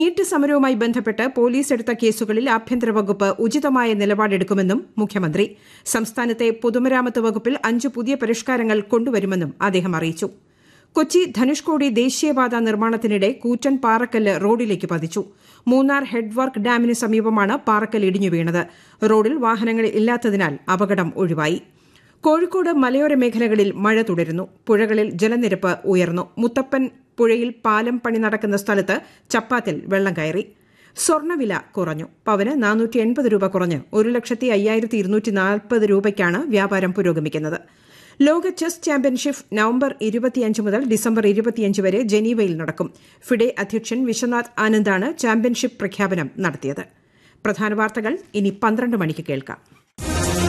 NEET സമരവുമായി ബന്ധപ്പെട്ട് police എടുത്ത കേസുകളിൽ ആഭ്യന്തര വകുപ്പ് ഉചിതമായ നിലപാടെടുക്കുമെന്നും മുഖ്യമന്ത്രി സംസ്ഥാനത്തെ പൊതുമരാമത്ത് വകുപ്പിൽ അഞ്ച് പുതിയ പരിഷ്കാരങ്ങൾ കൊണ്ടുവരുമെന്നും അദ്ദേഹം അറിയിച്ചു കൊച്ചി ധനുഷ്കോടി ദേശീയപാത നിർമ്മാണത്തിനിടെ കൂറ്റൻ പാറക്കല്ല് റോഡിലേക്ക് പതിച്ചു മൂന്നാർ ഹെഡ്വർക്ക് ഡാമിന് സമീപമാണ് പാറക്കല്ല് ഇടിഞ്ഞു വീണത് റോഡിൽ വാഹനങ്ങൾ ഇല്ലാത്തതിനാൽ അപകടം ഒഴിവായി കോഴിക്കോട് മലയോര മേഖലകളിൽ മഴ തുടരുന്നു പുഴകളിൽ ജലനിരപ്പ് ഉയർന്നു മുത്തപ്പൻ പുഴയിൽ പാലം പണി നടക്കുന്ന സ്ഥലത്ത് ചപ്പാത്തിൽ വെള്ളം കയറി സ്വർണ്ണവില കുറഞ്ഞു പവന് നാനൂറ്റി എൺപത് രൂപ കുറഞ്ഞ് ഒരു ലക്ഷത്തി അയ്യായിരത്തി ഇരുന്നൂറ്റി നാൽപ്പത് രൂപയ്ക്കാണ് വ്യാപാരം പുരോഗമിക്കുന്നത് ലോക ചെസ് ചാമ്പ്യൻഷിപ്പ് നവംബർ ഇരുപത്തിയഞ്ച് മുതൽ ഡിസംബർ ഇരുപത്തിയഞ്ച് വരെ ജനീവയിൽ നടക്കും ഫിഡെ അധ്യക്ഷൻ വിശ്വനാഥ് ആനന്ദാണ് ചാമ്പ്യൻഷിപ്പ് പ്രഖ്യാപനം നടത്തിയത് പ്രധാന വാർത്തകൾ ഇനി പന്ത്രണ്ട് മണിക്ക് കേൾക്കാം